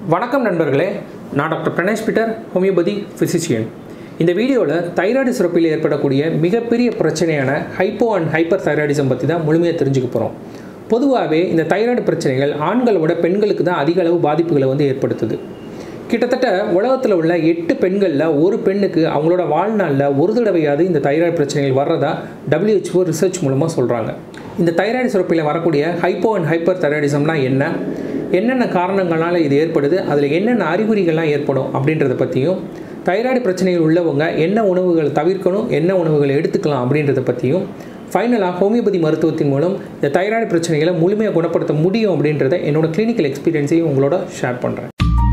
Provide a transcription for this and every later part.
வணக்கம் நண்பர்களே நான் doctor Pranesh Peter homeopathy physician இந்த வீடியோவில் தைராய்டு சுரப்பில் ஏற்படக்கூடிய மிகப்பெரிய பிரச்சனையான ஹைப்போ அண்ட் ஹைப்பர் தைராய்டிசம் பற்றி தான் முழுமையாக தெரிஞ்சுக்க போகிறோம் பொதுவாகவே இந்த தைராய்டு பிரச்சனைகள் ஆண்களோட பெண்களுக்கு தான் அதிக அளவு பாதிப்புகளை வந்து ஏற்படுத்துது கிட்டத்தட்ட உலகத்தில் உள்ள எட்டு பெண்களில் ஒரு பெண்ணுக்கு அவங்களோட வாழ்நாளில் ஒரு தடவையாவது இந்த தைராய்டு பிரச்சனைகள் வர்றதா WHO ரிசர்ச் மூலமாக சொல்கிறாங்க இந்த தைராய்டு சுரப்பில் வரக்கூடிய ஹைப்போ அண்ட் ஹைப்பர் தைராய்டிசம்னா என்ன என்னென்ன காரணங்களால் இது ஏற்படுது அதில் என்னென்ன அறிகுறிகள்லாம் ஏற்படும் அப்படின்றத பற்றியும் தைராய்டு பிரச்சனைகள் உள்ளவங்க என்ன உணவுகளை தவிர்க்கணும் என்ன உணவுகளை எடுத்துக்கலாம் அப்படின்றத பற்றியும் ஃபைனலாக ஹோமியோபதி மருத்துவத்தின் மூலம் இந்த தைராய்டு பிரச்சனைகளை முழுமையாக குணப்படுத்த முடியும் அப்படின்றத என்னோட கிளினிக்கல் எக்ஸ்பீரியன்ஸையும் உங்களோட ஷேர் பண்ணுறேன்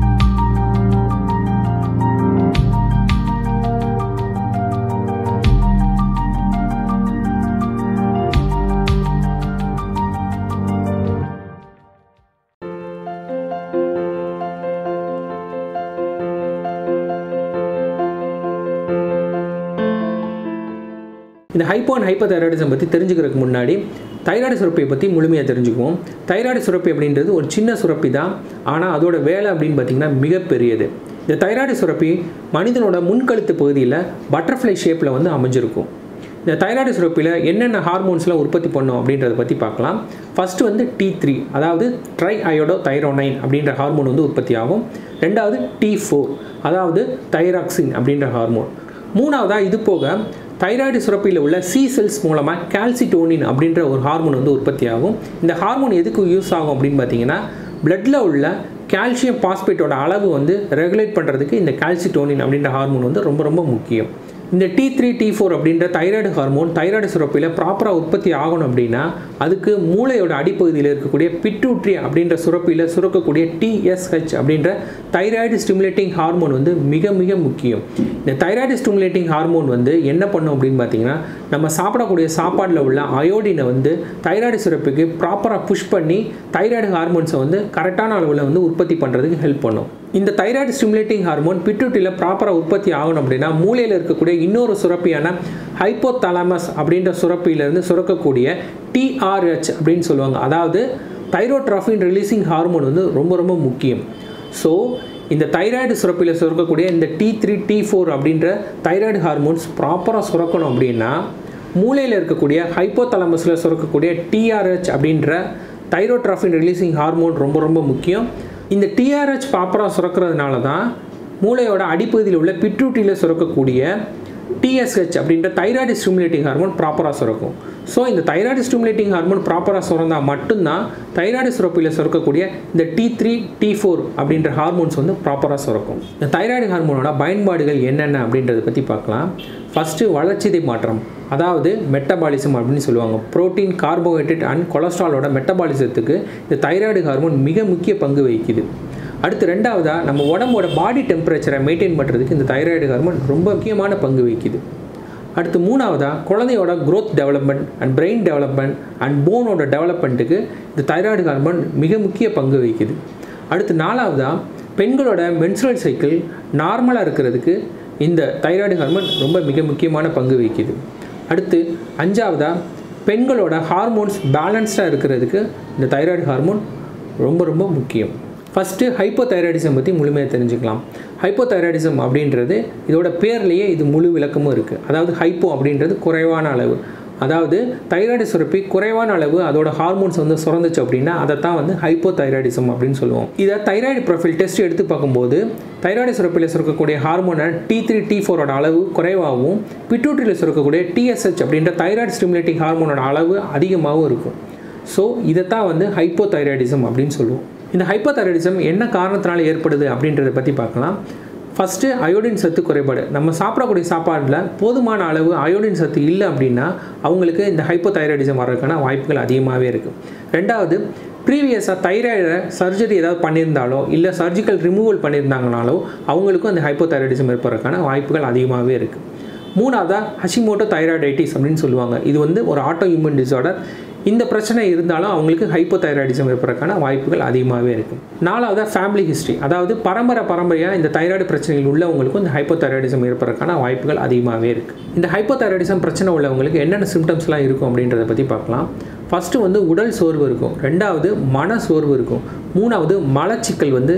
இந்த ஹைப்போ அண்ட் ஹைப்பர் தைராய்டிசம் பற்றி தெரிஞ்சுக்கிறதுக்கு முன்னாடி தைராய்டு சுரப்பியை பற்றி முழுமையாக தெரிஞ்சுக்குவோம் தைராய்டு சுரப்பி அப்படின்றது ஒரு சின்ன சுரப்பி தான் ஆனால் அதோட வேலை அப்படின்னு பார்த்திங்கன்னா மிகப்பெரியது இந்த தைராய்டு சுரப்பி மனிதனோட முன்கழுத்து பகுதியில் பட்டர்ஃப்ளை ஷேப்பில் வந்து அமைஞ்சிருக்கும் இந்த தைராய்டு சுரப்பியில் என்னென்ன ஹார்மோன்ஸ்லாம் உற்பத்தி பண்ணும் அப்படின்றத பற்றி பார்க்கலாம் ஃபஸ்ட்டு வந்து டி த்ரீ அதாவது ட்ரை அயோடோ தைரோனைன் அப்படின்ற ஹார்மோன் வந்து உற்பத்தி ஆகும் ரெண்டாவது டி ஃபோர் அதாவது தைராக்சின் அப்படின்ற ஹார்மோன் மூணாவதாக இது போக தைராய்டு சுரப்பியில் உள்ள சி செல்ஸ் மூலமாக கால்சிட்டோனின் அப்படின்ற ஒரு ஹார்மோன் வந்து உற்பத்தி ஆகும் இந்த ஹார்மோன் எதுக்கு யூஸ் ஆகும் அப்படின்னு பார்த்தீங்கன்னா பிளட்டில் உள்ள கால்சியம் பாஸ்பேட்டோட அளவு வந்து ரெகுலேட் பண்ணுறதுக்கு இந்த கால்சிட்டோனின் அப்படின்ற ஹார்மோன் வந்து ரொம்ப ரொம்ப முக்கியம் இந்த டி த்ரீ டி ஃபோர் அப்படின்ற தைராய்டு ஹார்மோன் தைராய்டு சுரப்பியில் ப்ராப்பராக உற்பத்தி ஆகணும் அப்படின்னா அதுக்கு மூளையோட அடிப்பகுதியில் இருக்கக்கூடிய பிட்டூட்ரி அப்படின்ற சுரப்பியில் சுரக்கக்கூடிய டிஎஸ்ஹெச் அப்படின்ற தைராய்டு ஸ்டிமுலேட்டிங் ஹார்மோன் வந்து மிக மிக முக்கியம் இந்த தைராய்டு ஸ்டிமுலேட்டிங் ஹார்மோன் வந்து என்ன பண்ணும் அப்படின்னு பார்த்தீங்கன்னா நம்ம சாப்பிடக்கூடிய சாப்பாடில் உள்ள அயோடினை வந்து தைராய்டு சுரப்பிக்கு ப்ராப்பராக புஷ் பண்ணி தைராய்டு ஹார்மோன்ஸை வந்து கரெக்டான அளவில் வந்து உற்பத்தி பண்ணுறதுக்கு ஹெல்ப் பண்ணும் இந்த தைராய்டு ஸ்டிமுலேட்டிங் ஹார்மோன் பிட்டுட்டியில் ப்ராப்பராக உற்பத்தி ஆகணும் அப்படின்னா மூளையில் இருக்கக்கூடிய இன்னொரு சுரப்பியான ஹைப்போதலாமஸ் அப்படின்ற சுரப்பியிலேருந்து சுரக்கக்கூடிய டிஆர்ஹெச் அப்படின்னு சொல்லுவாங்க அதாவது தைரோட்ராஃபின் ரிலீசிங் ஹார்மோன் வந்து ரொம்ப ரொம்ப முக்கியம் ஸோ இந்த தைராய்டு சுரப்பியில் சுரக்கக்கூடிய இந்த டி த்ரீ டி ஃபோர் அப்படின்ற தைராய்டு ஹார்மோன்ஸ் ப்ராப்பராக சுரக்கணும் அப்படின்னா மூளையில் இருக்கக்கூடிய ஹைப்போதலமஸில் சுரக்கக்கூடிய டிஆர்ஹெச் அப்படின்ற தைரோட்ராஃபின் ரிலீசிங் ஹார்மோன் ரொம்ப ரொம்ப முக்கியம் இந்த டிஆர்ஹெச் ப்ராப்பராக சுரக்கிறதுனால தான் மூளையோட அடிப்பகுதியில் உள்ள பிட்ரூட்டியில் சுரக்கக்கூடிய டிஎஸ்ஹெச் அப்படின்ற தைராய்டு ஸ்டிமுலேட்டிங் ஹார்மோன் ப்ராப்பராக சுரக்கும் ஸோ இந்த தைராய்டு ஸ்டிமுலேட்டிங் ஹார்மோன் ப்ராப்பராக சுரந்தால் மட்டும்தான் தைராய்டு சுரப்பியில் சுரக்கக்கூடிய இந்த டி த்ரீ டி ஃபோர் அப்படின்ற ஹார்மோன்ஸ் வந்து ப்ராப்பராக சுரக்கும் இந்த தைராய்டு ஹார்மோனோட பயன்பாடுகள் என்னென்ன அப்படின்றத பற்றி பார்க்கலாம் ஃபஸ்ட்டு வளர்ச்சிதை மாற்றம் அதாவது மெட்டபாலிசம் அப்படின்னு சொல்லுவாங்க புரோட்டீன் கார்போஹைட்ரேட் அண்ட் கொலஸ்ட்ராலோட மெட்டபாலிசத்துக்கு இந்த தைராய்டு ஹார்மோன் மிக முக்கிய பங்கு வகிக்குது அடுத்து ரெண்டாவதாக நம்ம உடம்போட பாடி டெம்பரேச்சரை மெயின்டைன் பண்ணுறதுக்கு இந்த தைராய்டு ஹார்மோன் ரொம்ப முக்கியமான பங்கு வகிக்குது அடுத்து மூணாவதாக குழந்தையோட growth development and brain development and போனோட டெவலப்மெண்ட்டுக்கு இந்த தைராய்டு ஹார்மோன் மிக முக்கிய பங்கு வகிக்குது அடுத்து நாலாவதாக பெண்களோட மென்சுரல் சைக்கிள் நார்மலாக இருக்கிறதுக்கு இந்த தைராய்டு ஹார்மோன் ரொம்ப மிக முக்கியமான பங்கு வகிக்குது அடுத்து அஞ்சாவதாக பெண்களோட ஹார்மோன்ஸ் பேலன்ஸ்டாக இருக்கிறதுக்கு இந்த தைராய்டு ஹார்மோன் ரொம்ப ரொம்ப முக்கியம் ஃபஸ்ட்டு ஹைப்போதைராய்டிசம் பற்றி முழுமையாக தெரிஞ்சுக்கலாம் ஹைப்போதைராய்டிசம் அப்படின்றது இதோட பேர்லேயே இது முழு விளக்கமும் இருக்குது அதாவது ஹைப்போ அப்படின்றது குறைவான அளவு அதாவது தைராய்டு சுரப்பி குறைவான அளவு அதோட ஹார்மோன்ஸ் வந்து சுரந்துச்சு அப்படின்னா அதை தான் வந்து ஹைப்போதைராய்டிசம் அப்படின்னு சொல்லுவோம் இதை தைராய்டு ப்ரொஃபைல் டெஸ்ட் எடுத்து பார்க்கும்போது தைராய்டு சுரப்பியில் சுரக்கக்கூடிய ஹார்மோனை டி த்ரீ டி ஃபோரோட அளவு குறைவாகவும் பிட்டூட்ரியில் சுரக்கக்கூடிய டிஎஸ்ஹெச் அப்படின்ற தைராய்டு ஸ்டிமுலேட்டிங் ஹார்மோனோட அளவு அதிகமாகவும் இருக்கும் ஸோ இதைத்தான் வந்து ஹைப்போதைராய்டிசம் அப்படின்னு சொல்லுவோம் இந்த ஹைப்போதைராய்டிசம் என்ன காரணத்தினால ஏற்படுது அப்படின்றத பற்றி பார்க்கலாம் ஃபஸ்ட்டு அயோடின் சத்து குறைபாடு நம்ம சாப்பிடக்கூடிய சாப்பாடில் போதுமான அளவு அயோடின் சத்து இல்லை அப்படின்னா அவங்களுக்கு இந்த ஹைப்போதைராய்டிசம் வர்றதுக்கான வாய்ப்புகள் அதிகமாகவே இருக்குது ரெண்டாவது ப்ரீவியஸாக தைராய்டை சர்ஜரி ஏதாவது பண்ணியிருந்தாலோ இல்லை சர்ஜிக்கல் ரிமூவல் பண்ணியிருந்தாங்கனாலோ அவங்களுக்கும் அந்த ஹைப்போதைராய்டிசம் ஏற்படுறதுக்கான வாய்ப்புகள் அதிகமாகவே இருக்குது மூணாவதாக ஹஷிமோட்டோ தைராய்டைட்டிஸ் அப்படின்னு சொல்லுவாங்க இது வந்து ஒரு ஆட்டோ இம்யூன் டிசார்டர் இந்த பிரச்சனை இருந்தாலும் அவங்களுக்கு ஹைப்போதைராய்டிசம் ஏற்படுறதுக்கான வாய்ப்புகள் அதிகமாகவே இருக்கும் நாலாவதாக ஃபேமிலி ஹிஸ்ட்ரி அதாவது பரம்பரை பரம்பரையாக இந்த தைராய்டு பிரச்சனைகள் உள்ளவங்களுக்கும் இந்த ஹைப்போதைராய்டிசம் ஏற்படுறதுக்கான வாய்ப்புகள் அதிகமாகவே இருக்குது இந்த ஹைப்போதைராய்டிசம் பிரச்சனை உள்ளவங்களுக்கு என்னென்ன சிம்டம்ஸ்லாம் இருக்கும் அப்படின்றத பற்றி பார்க்கலாம் ஃபஸ்ட்டு வந்து உடல் சோர்வு இருக்கும் ரெண்டாவது மன சோர்வு இருக்கும் மூணாவது மலச்சிக்கல் வந்து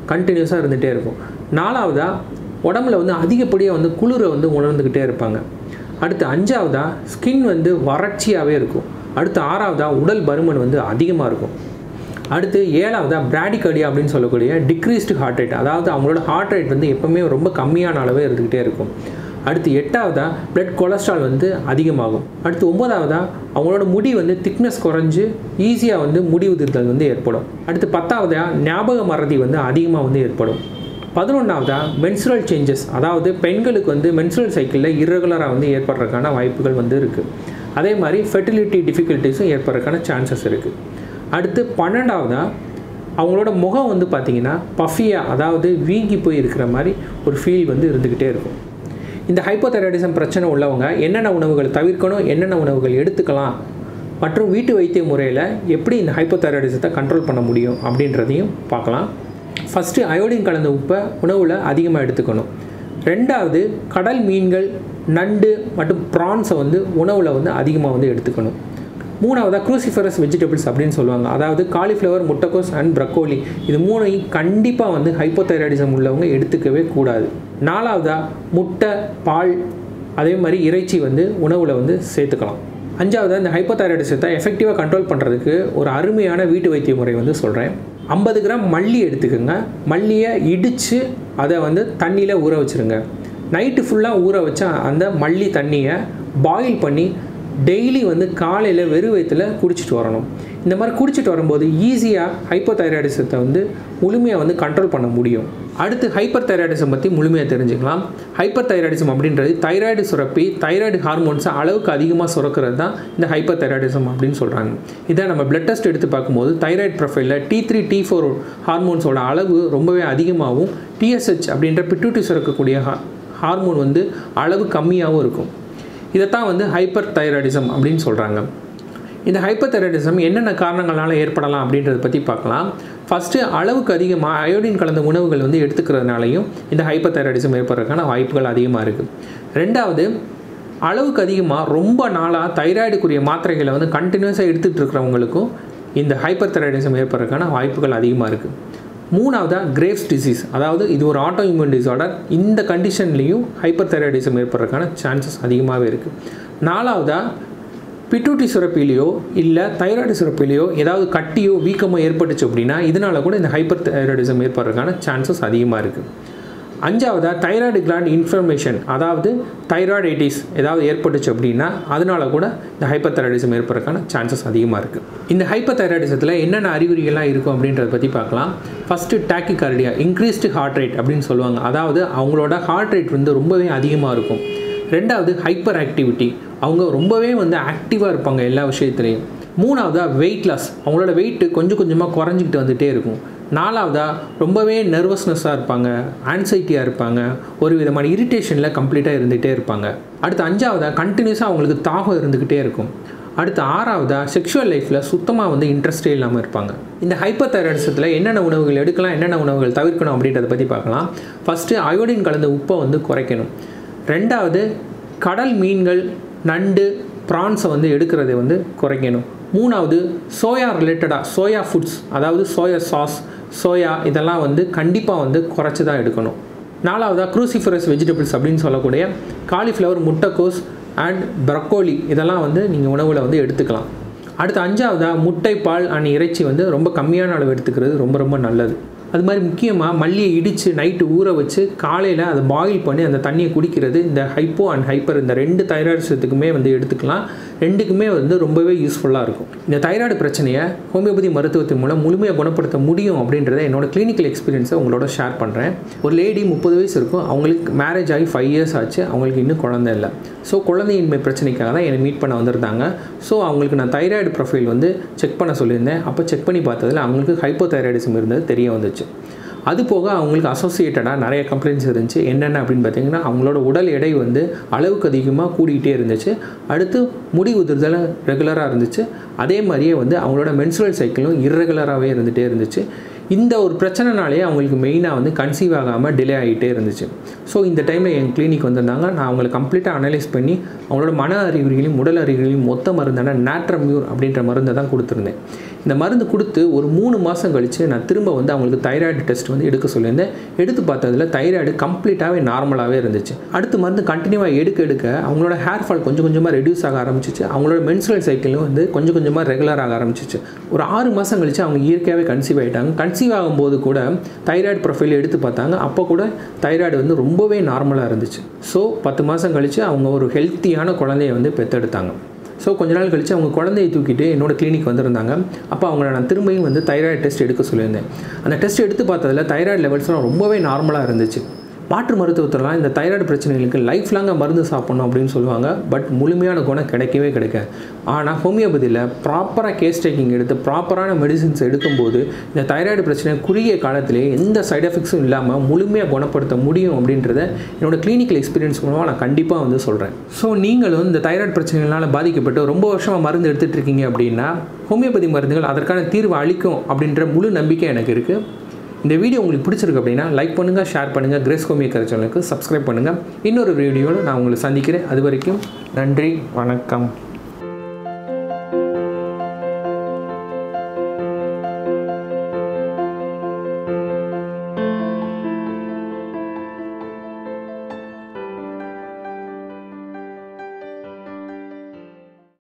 கண்டினியூஸாக இருந்துகிட்டே இருக்கும் நாலாவதாக உடம்புல வந்து அதிகப்படியாக வந்து குளிரை வந்து உணர்ந்துக்கிட்டே இருப்பாங்க அடுத்து அஞ்சாவதாக ஸ்கின் வந்து வறட்சியாகவே இருக்கும் அடுத்து ஆறாவதாக உடல் பருமன் வந்து அதிகமாக இருக்கும் அடுத்து ஏழாவதாக பிராடிகடியா அப்படின்னு சொல்லக்கூடிய டிக்ரீஸ்டு ஹார்ட் ரேட் அதாவது அவங்களோட ஹார்ட் ரேட் வந்து எப்போவுமே ரொம்ப கம்மியான அளவே இருந்துக்கிட்டே இருக்கும் அடுத்து எட்டாவதாக பிளட் கொலஸ்ட்ரால் வந்து அதிகமாகும் அடுத்து ஒன்பதாவதாக அவங்களோட முடி வந்து திக்னஸ் குறைஞ்சு ஈஸியாக வந்து முடி உதிர்தல் வந்து ஏற்படும் அடுத்து பத்தாவதாக ஞாபக மறதி வந்து அதிகமாக வந்து ஏற்படும் பதினொன்றாவதாக மென்சுரல் சேஞ்சஸ் அதாவது பெண்களுக்கு வந்து மென்சுரல் சைக்கிளில் irregular-ஆ வந்து ஏற்படுறதுக்கான வாய்ப்புகள் வந்து இருக்குது அதே மாதிரி ஃபெர்டிலிட்டி டிஃபிகல்ட்டிஸும் ஏற்படுறதுக்கான சான்சஸ் இருக்குது அடுத்து பன்னெண்டாவதாக அவங்களோட முகம் வந்து பார்த்திங்கன்னா பஃபியாக அதாவது வீங்கி போய் இருக்கிற மாதிரி ஒரு ஃபீல் வந்து இருந்துக்கிட்டே இருக்கும் இந்த ஹைப்போதைராய்டிசம் பிரச்சனை உள்ளவங்க என்னென்ன உணவுகள் தவிர்க்கணும் என்னென்ன உணவுகள் எடுத்துக்கலாம் மற்றும் வீட்டு வைத்திய முறையில் எப்படி இந்த ஹைப்போதைராய்டிசத்தை கண்ட்ரோல் பண்ண முடியும் அப்படின்றதையும் பார்க்கலாம் ஃபஸ்ட்டு அயோடின் கலந்த உப்பை உணவில் அதிகமாக எடுத்துக்கணும் ரெண்டாவது கடல் மீன்கள் நண்டு மற்றும் ப்ரான்ஸை வந்து உணவில் வந்து அதிகமாக வந்து எடுத்துக்கணும் மூணாவதாக க்ரூசிஃபரஸ் வெஜிடபிள்ஸ் அப்படின்னு சொல்லுவாங்க அதாவது காலிஃப்ளவர் முட்டைக்கோஸ் அண்ட் ப்ரக்கோலி இது மூணையும் கண்டிப்பாக வந்து ஹைப்போதைராய்டிசம் உள்ளவங்க எடுத்துக்கவே கூடாது நாலாவதாக முட்டை பால் அதே மாதிரி இறைச்சி வந்து உணவில் வந்து சேர்த்துக்கலாம் அஞ்சாவது இந்த ஹைப்போதைராய்டிசத்தை எஃபெக்டிவாக கண்ட்ரோல் பண்ணுறதுக்கு ஒரு அருமையான வீட்டு வைத்திய முறை வந்து சொல்கிறேன் ஐம்பது கிராம் மல்லி எடுத்துக்கோங்க மல்லியை இடித்து அதை வந்து தண்ணியில் ஊற வச்சுருங்க நைட்டு ஃபுல்லாக ஊற வச்ச அந்த மல்லி தண்ணியை பாயில் பண்ணி டெய்லி வந்து காலையில் வெறும் வயிற்றில் குடிச்சிட்டு வரணும் இந்த மாதிரி குடிச்சிட்டு வரும்போது ஈஸியாக ஹைப்போதைராய்டிசத்தை வந்து முழுமையாக வந்து கண்ட்ரோல் பண்ண முடியும் அடுத்து ஹைப்பர் தைராய்டிசம் பற்றி முழுமையாக தெரிஞ்சுக்கலாம் ஹைப்பர் தைராய்டிசம் அப்படின்றது தைராய்டு சுரப்பி தைராய்டு ஹார்மோன்ஸை அளவுக்கு அதிகமாக சுரக்கிறது தான் இந்த ஹைப்பர் தைராய்டிசம் அப்படின்னு சொல்கிறாங்க இதை நம்ம பிளட் டெஸ்ட் எடுத்து பார்க்கும்போது தைராய்டு ப்ரொஃபைலில் டி த்ரீ டி ஃபோர் ஹார்மோன்ஸோட அளவு ரொம்பவே அதிகமாகவும் டிஎஸ்ஹெச் அப்படின்ற பிட்டூட்டி சுரக்கக்கூடிய ஹா ஹார்மோன் வந்து அளவு கம்மியாகவும் இருக்கும் இதைத்தான் வந்து ஹைப்பர் தைராய்டிசம் அப்படின்னு சொல்கிறாங்க இந்த ஹைப்பர் தைராய்டிசம் என்னென்ன காரணங்களால் ஏற்படலாம் அப்படின்றத பற்றி பார்க்கலாம் ஃபஸ்ட்டு அளவுக்கு அதிகமாக அயோடின் கலந்த உணவுகள் வந்து எடுத்துக்கிறதுனாலையும் இந்த ஹைப்பர் தைராய்டிசம் ஏற்படுறதுக்கான வாய்ப்புகள் அதிகமாக இருக்குது ரெண்டாவது அளவுக்கு அதிகமாக ரொம்ப நாளாக தைராய்டுக்குரிய மாத்திரைகளை வந்து கண்டினியூஸாக எடுத்துகிட்டு இருக்கிறவங்களுக்கும் இந்த ஹைப்பர் தைராய்டிசம் ஏற்படுறதுக்கான வாய்ப்புகள் அதிகமாக இருக்குது மூணாவதாக கிரேவ்ஸ் டிசீஸ் அதாவது இது ஒரு ஆட்டோ இம்யூன் டிசார்டர் இந்த கண்டிஷன்லேயும் ஹைப்பர் தைராய்டிசம் ஏற்படுறதுக்கான சான்சஸ் அதிகமாகவே இருக்குது நாலாவதாக பிட்டூட்டி சுரப்பிலேயோ இல்லை தைராய்டு சுரப்பிலேயோ ஏதாவது கட்டியோ வீக்கமோ ஏற்பட்டுச்சு அப்படின்னா இதனால் கூட இந்த ஹைப்பர் தைராய்டிசம் ஏற்படுறதுக்கான சான்சஸ் அதிகமாக இருக்குது அஞ்சாவதாக தைராய்டு கிளாண்ட் இன்ஃபர்மேஷன் அதாவது தைராய்டைட்டிஸ் ஏதாவது ஏற்பட்டுச்சு அப்படின்னா அதனால கூட இந்த ஹைப்பர் தைராய்டிசம் ஏற்படுறதுக்கான சான்சஸ் அதிகமாக இருக்குது இந்த ஹைப்பர் தைராய்டிசத்தில் என்னென்ன அறிகுறிகள்லாம் இருக்கும் அப்படின்றத பற்றி பார்க்கலாம் first tachycardia increased heart rate அப்படின்னு சொல்லுவாங்க அதாவது அவங்களோட ஹார்ட் ரேட் வந்து ரொம்பவே அதிகமாக இருக்கும் ரெண்டாவது ஹைப்பர் ஆக்டிவிட்டி அவங்க ரொம்பவே வந்து ஆக்டிவாக இருப்பாங்க எல்லா விஷயத்துலையும் மூணாவதாக வெயிட் லாஸ் அவங்களோட வெயிட்டு கொஞ்சம் கொஞ்சமாக குறைஞ்சிக்கிட்டு வந்துகிட்டே இருக்கும் நாலாவதாக ரொம்பவே நர்வஸ்னஸ்ஸாக இருப்பாங்க ஆன்சைட்டியாக இருப்பாங்க ஒரு விதமான இரிட்டேஷனில் கம்ப்ளீட்டாக இருந்துகிட்டே இருப்பாங்க அடுத்து அஞ்சாவதாக கண்டினியூஸாக அவங்களுக்கு தாகம் இருந்துக்கிட்டே இருக்கும் அடுத்து ஆறாவதாக செக்ஷுவல் லைஃப்பில் சுத்தமாக வந்து இன்ட்ரெஸ்டே இல்லாமல் இருப்பாங்க இந்த ஹைப்பர் தைராய்டிசத்தில் என்னென்ன உணவுகள் எடுக்கலாம் என்னென்ன உணவுகள் தவிர்க்கணும் அப்படின்றத பற்றி பார்க்கலாம் ஃபஸ்ட்டு அயோடின் கலந்த உப்பை வந்து குறைக்கணும் ரெண்டாவது கடல் மீன்கள் நண்டு ப்ரான்ஸை வந்து எடுக்கிறதை வந்து குறைக்கணும் மூணாவது சோயா ரிலேட்டடாக சோயா ஃபுட்ஸ் அதாவது சோயா சாஸ் சோயா இதெல்லாம் வந்து கண்டிப்பாக வந்து குறைச்சி தான் எடுக்கணும் நாலாவதாக க்ரூசிஃபரஸ் வெஜிடபிள்ஸ் அப்படின்னு சொல்லக்கூடிய காலிஃப்ளவர் முட்டைக்கோஸ் அண்ட் ப்ரக்கோலி இதெல்லாம் வந்து நீங்கள் உணவில் வந்து எடுத்துக்கலாம் அடுத்து அஞ்சாவதாக முட்டை பால் அண்ட் இறைச்சி வந்து ரொம்ப கம்மியான அளவு எடுத்துக்கிறது ரொம்ப ரொம்ப நல்லது அது மாதிரி முக்கியமாக மல்லியை இடித்து நைட்டு ஊற வச்சு காலையில் அதை பாயில் பண்ணி அந்த தண்ணியை குடிக்கிறது இந்த ஹைப்போ அண்ட் ஹைப்பர் இந்த ரெண்டு தைராய்டிசத்துக்குமே வந்து எடுத்துக்கலாம் ரெண்டுக்குமே வந்து ரொம்பவே யூஸ்ஃபுல்லாக இருக்கும் இந்த தைராய்டு பிரச்சனையை ஹோமியோபதி மருத்துவத்தின் மூலம் முழுமையாக குணப்படுத்த முடியும் அப்படின்றத என்னோட கிளினிக்கல் எக்ஸ்பீரியன்ஸை உங்களோட ஷேர் பண்ணுறேன் ஒரு லேடி முப்பது வயசு இருக்கும் அவங்களுக்கு மேரேஜ் ஆகி ஃபைவ் இயர்ஸ் ஆச்சு அவங்களுக்கு இன்னும் குழந்தை இல்லை ஸோ குழந்தையின்மை பிரச்சனைக்காக தான் என்னை மீட் பண்ண வந்திருந்தாங்க ஸோ அவங்களுக்கு நான் தைராய்டு ப்ரொஃபைல் வந்து செக் பண்ண சொல்லியிருந்தேன் அப்போ செக் பண்ணி பார்த்ததில் அவங்களுக்கு ஹைப்போ தைராய்டிசம் இருந்தது தெரிய வந்துச்சு அது போக அவங்களுக்கு அசோசியேட்டடாக நிறைய கம்ப்ளைண்ட்ஸ் இருந்துச்சு என்னென்ன அப்படின்னு பார்த்தீங்கன்னா அவங்களோட உடல் எடை வந்து அளவுக்கு அதிகமாக கூடிக்கிட்டே இருந்துச்சு அடுத்து முடி உதிர்தல் ரெகுலராக இருந்துச்சு அதே மாதிரியே வந்து அவங்களோட மென்சுரல் சைக்கிளும் இர்ரெகுலராகவே இருந்துகிட்டே இருந்துச்சு இந்த ஒரு பிரச்சனைனாலே அவங்களுக்கு மெயினாக வந்து கன்சீவ் ஆகாமல் டிலே ஆகிட்டே இருந்துச்சு ஸோ இந்த டைமில் என் கிளினிக் வந்திருந்தாங்க நான் அவங்களை கம்ப்ளீட்டாக அனலைஸ் பண்ணி அவங்களோட மன அறிகுறிகளையும் உடல் அறிகுறிகளையும் மொத்த மருந்தான நேட்ரமியூர் அப்படின்ற மருந்தை தான் கொடுத்துருந்தேன் இந்த மருந்து கொடுத்து ஒரு மூணு மாதம் கழித்து நான் திரும்ப வந்து அவங்களுக்கு தைராய்டு டெஸ்ட் வந்து எடுக்க சொல்லியிருந்தேன் எடுத்து பார்த்ததுல தைராய்டு கம்ப்ளீட்டாகவே நார்மலாகவே இருந்துச்சு அடுத்து மருந்து கண்டினியூவாக எடுக்க எடுக்க அவங்களோட ஹேர் ஃபால் கொஞ்சம் கொஞ்சமாக ரெடியூஸ் ஆக ஆரம்பிச்சிச்சு அவங்களோட மென்சுரல் சைக்கிளும் வந்து கொஞ்சம் கொஞ்சமாக ரெகுலர் ஆக ஆரம்பிச்சிச்சு ஒரு ஆறு மாதம் கழிச்சு அவங்க இயற்கையாகவே கன்சீவ் ஆகிட்டாங்க கன்சீவ் ஆகும்போது கூட தைராய்டு ப்ரொஃபைல் எடுத்து பார்த்தாங்க அப்போ கூட தைராய்டு வந்து ரொம்பவே நார்மலாக இருந்துச்சு ஸோ பத்து மாதம் கழித்து அவங்க ஒரு ஹெல்த்தியான குழந்தைய வந்து பெற்றெடுத்தாங்க ஸோ கொஞ்ச நாள் கழித்து அவங்க குழந்தையை தூக்கிட்டு என்னோட கிளினிக் வந்திருந்தாங்க அப்போ அவங்கள நான் திரும்பியும் வந்து தைராய்டு டெஸ்ட் எடுக்க சொல்லியிருந்தேன் அந்த டெஸ்ட் எடுத்து பார்த்ததில் தைராய்டு லெவல்ஸ்லாம் ரொம்பவே நார்மலாக இருந்துச்சு மாற்று மருத்துவத்திலலாம் இந்த தைராய்டு பிரச்சனைகளுக்கு லைஃப் லாங்காக மருந்து சாப்பிட்ணும் அப்படின்னு சொல்லுவாங்க பட் முழுமையான குணம் கிடைக்கவே கிடைக்காது ஆனால் ஹோமியோபதியில் ப்ராப்பராக கேஸ் டேக்கிங் எடுத்து ப்ராப்பரான மெடிசின்ஸ் எடுக்கும்போது இந்த தைராய்டு பிரச்சனை குறுகிய காலத்திலே எந்த சைடு எஃபெக்ட்ஸும் இல்லாமல் முழுமையாக குணப்படுத்த முடியும் அப்படின்றத என்னோட கிளினிக்கல் எக்ஸ்பீரியன்ஸ் மூலமாக நான் கண்டிப்பாக வந்து சொல்கிறேன் ஸோ நீங்களும் இந்த தைராய்டு பிரச்சனைகளால் பாதிக்கப்பட்டு ரொம்ப வருஷமாக மருந்து எடுத்துகிட்டு இருக்கீங்க அப்படின்னா ஹோமியோபதி மருந்துகள் அதற்கான தீர்வு அளிக்கும் அப்படின்ற முழு நம்பிக்கை எனக்கு இருக்குது இந்த வீடியோ உங்களுக்கு பிடிச்சிருக்கு அப்படின்னா லைக் பண்ணுங்கள் ஷேர் பண்ணுங்கள் கிரேஸ் கோமிய கரைச்சலுக்கு சப்ஸ்கிரைப் பண்ணுங்கள் இன்னொரு வீடியோவில் நான் உங்களை சந்திக்கிறேன் அது வரைக்கும் நன்றி வணக்கம்